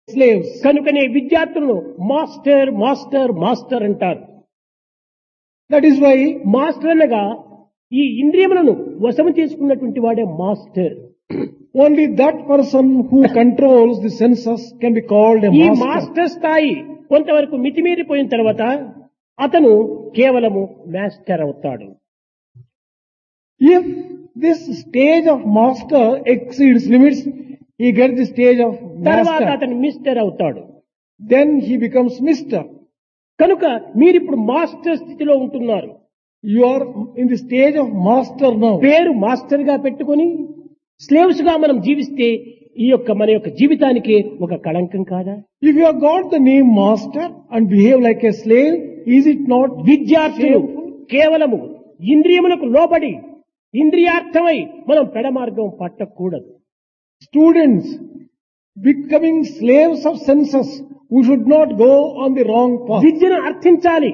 slaves. కనుకనే విద్యార్థులను master master master అంటారు That is why మాస్టర్ అనగా ఈ ఇంద్రియములను వశము చేసుకున్నటువంటి వాడే master only that person who controls the senses can be called a ఈ master. మాస్టర్ స్థాయి కొంతవరకు మితిమీరిపోయిన తర్వాత అతను కేవలము మాస్టర్ అవుతాడు If this stage of master exceeds limits, he gets the stage of తర్వాత master. అతను మిస్టర్ అవుతాడు Then he becomes mister. కనుక మీరిప్పుడు మాస్టర్ స్థితిలో ఉంటున్నారు You are in the stage of master now. పేరు మాస్టర్ గా పెట్టుకొని స్లేవ్స్ గా మనం జీవిస్తే ఈ యొక్క మన యొక్క జీవితానికి ఒక కళంకం కాదా If you have got the name master and behave like a slave, is it not విద్యార్థులు కేవలము ఇంద్రియములకు లోబడి ఇంద్రియార్థమై మనం పెడమార్గం పట్టకూడదు students becoming slaves of senses? We should not go on the wrong path. విద్యను అర్థించాలి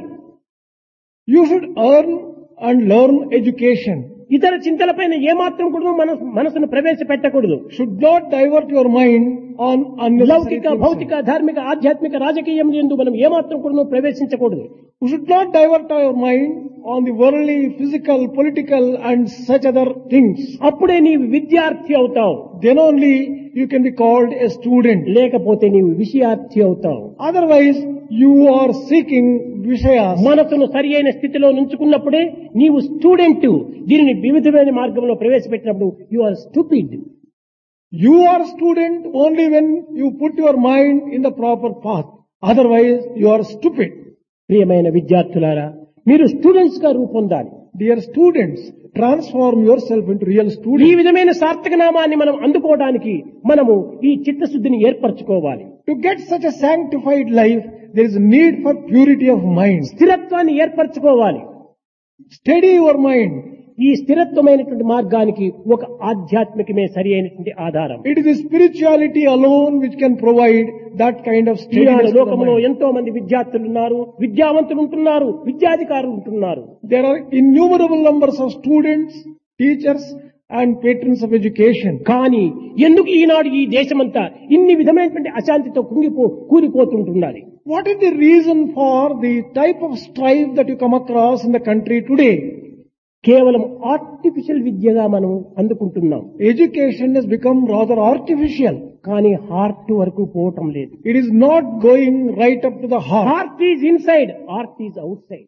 You should earn and learn education. ఇతర చింతలపైన ఏమాత్రం కూడా మన మనసును ప్రవేశపెట్టకూడదు Should not divert your mind on unnecessary లౌకిక things. భౌతిక ధార్మిక ఆధ్యాత్మిక రాజకీయం ఎందు మనం ఏమాత్రం కూడా ప్రవేశించకూడదు We should not divert our mind on the worldly, physical, political and such other things. అప్పుడే నీవు విద్యార్థి అవుతావు Then only you can be called a student. లేకపోతే నీవు విషయార్థి అవుతావు Otherwise, you are seeking Vishayas. మనసును సరి అయిన స్థితిలో నుంచుకున్నప్పుడే నీవు స్టూడెంట్ దీనిని వివిధమైన మార్గంలో ప్రవేశపెట్టినప్పుడు you are stupid You are student only when you put your mind in the proper path. Otherwise, you are stupid. ప్రియమైన విద్యార్థులారా మీరు స్టూడెంట్స్ గా రూపొందాలి Dear students, transform yourself into real ఈ students. విధమైన సార్థక నామాన్ని మనం అందుకోవడానికి మనము ఈ చిత్తశుద్ధిని ఏర్పరచుకోవాలి To get such a sanctified life, there is a need for purity of mind. స్థిరత్వాన్ని ఏర్పరచుకోవాలి Steady your mind. ఈ స్థిరత్వమైనటువంటి మార్గానికి ఒక ఆధ్యాత్మికమే సరి అయినటువంటి ఆధారం It is the spirituality alone which can provide that kind of Eenadu steadiness. to the లోకంలో mind. ఎంతో మంది విద్యార్థులు ఉన్నారు విద్యావంతులు ఉంటున్నారు విద్యాధికారులు ఉంటున్నారు There are innumerable numbers of students, teachers and patrons of education. కానీ ఎందుకు ఈనాడు ఈ దేశమంతా ఇన్ని విధమైనటువంటి అశాంతితో కుంగిపో కూలిపోతుంటున్నది What is the reason for the type of strife that you come across in the country today? కేవలం ఆర్టిఫిషియల్ విద్యగా మనం అందుకుంటున్నాం Education has become rather artificial. కానీ హార్ట్ వరకు పోవటం లేదు It is not going right up to the heart. Heart is inside heart is outside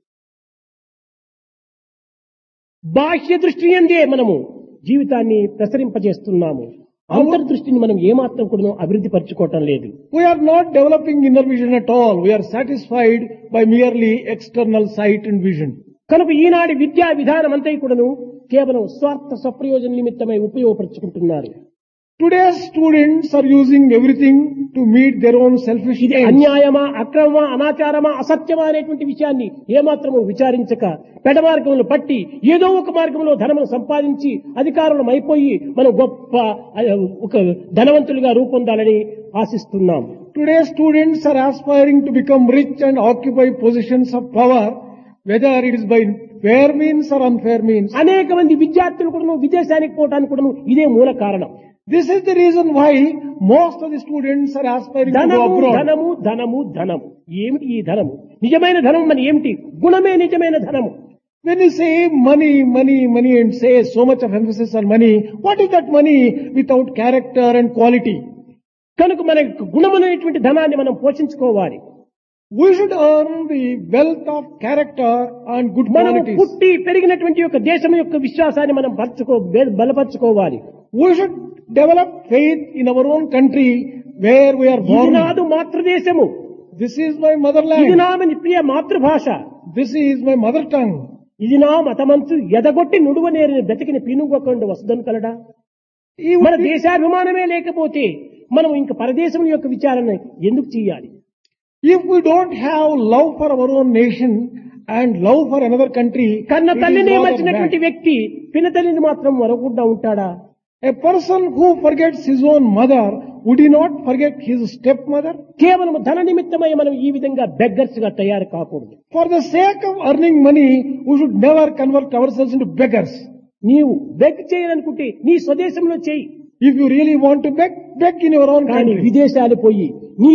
బాహ్య దృష్టి అందే మనము జీవితాన్ని ప్రసరింపజేస్తున్నాము అంతర్దృష్టిని మనం ఏమాత్రం కూడా అభివృద్ధి పరచుకోవటం లేదు We are not developing inner vision at all. We are satisfied by merely external sight and vision. కనుక ఈనాటి విద్యా విధానం అంతా కూడాను కేవలం స్వార్థ స్వప్రయోజన నిమిత్తమై ఉపయోగపరుచుకుంటున్నారు Today's students are using everything to meet their own selfish ఇది ends. అన్యాయమా అక్రమమా అనాచారమా అసత్యమా అనేటువంటి విషయాన్ని ఏమాత్రము విచారించక పెడమార్గంలో పట్టి ఏదో ఒక మార్గంలో ధనమును సంపాదించి అధికారులం అయిపోయి మనం గొప్ప ఆ, ఒక ధనవంతులుగా రూపొందాలని ఆశిస్తున్నాం Today's students are aspiring to become rich and occupy positions of power, whether it is by fair means or unfair means. అనేక మంది విద్యార్థులు కూడా విదేశానికి పోవడానికి కూడా ఇదే మూల కారణం This is the reason why most of the students are aspiring to go ధనము abroad. ధనము ధనము ధనము ఏమిటి ఈ ధనము నిజమైన ధనం మన ఏమిటి గుణమే నిజమైన ధనము When you say money, money, money and say so much of emphasis on money, what is that money without character and quality? కనుక మన యొక్క గుణమనేటువంటి ధనాన్ని మనం పోషించుకోవాలి We should earn the wealth of character and good మనము qualities. పుట్టి పెరిగినటువంటి యొక్క దేశం యొక్క విశ్వాసాన్ని మనం పరచుకో బె- బలపరచుకోవాలి We should develop faith in our own country where we are ఇది born. నాదు మాతృదేశము This is my ఇది motherland. నా ప్రియ మాతృభాష This is my mother tongue. ఇది నా మతమంచు ఎదగొట్టి నుడువ నేరిన బ్రతికిన పీనుగొకండు వసదను కలడా Even మన దేశాభిమానమే లేకపోతే మనం ఇంక పరదేశం యొక్క విచారణ ఎందుకు చేయాలి If we don't have love for our own nation and love for another country, కన్న it is తల్లిని rather మర్చినటువంటి bad. వ్యక్తి పిన తల్లిని మాత్రం మరవకుండా ఉంటాడా A person who forgets his own mother, would he not forget his stepmother? కేవలం ధన నిమిత్తమై మనం ఈ విధంగా బెగ్గర్స్ గా తయారు కాకూడదు For the sake of earning money, we should never convert ourselves into beggars. నీవు బెగ్ చేయాలనుకుంటే నీ స్వదేశంలో చేయి If you really want to beg, beg in your own కానీ country. విదేశాలు పోయి నీ